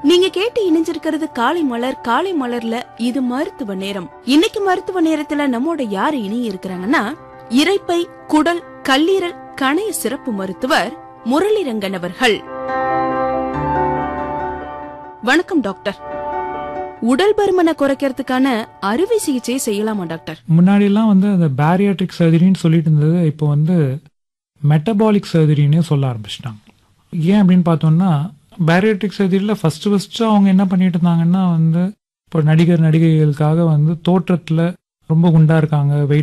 நீங்க கேட்டு இணைஞ்சிருக்கிறது காலை மலர் காலை மலர்ல இது மருத்துவ நேரம் இன்னைக்கு மருத்துவ நேரத்துல நம்மோட யாரு இணைய இருக்கிறாங்கன்னா இரைப்பை குடல் கல்லீரல் கணைய சிறப்பு மருத்துவர் முரளிரங்கன் அவர்கள் வணக்கம் டாக்டர் உடல் பருமனை குறைக்கிறதுக்கான அறுவை சிகிச்சை செய்யலாமா டாக்டர் முன்னாடிலாம் வந்து அந்த பேரியாட்ரிக் சர்ஜரின்னு சொல்லிட்டு இருந்தது இப்போ வந்து மெட்டபாலிக் சர்ஜரின்னு சொல்ல ஆரம்பிச்சிட்டாங்க ஏன் அப்படின்னு பார்த்தோம்னா பேரியாட்ரிக் சர்ஜரியில் ஃபஸ்ட்டு ஃபஸ்ட்டு அவங்க என்ன பண்ணிட்டு இருந்தாங்கன்னா வந்து இப்போ நடிகர் நடிகைகளுக்காக வந்து தோற்றத்தில் ரொம்ப குண்டா இருக்காங்க வெயிட்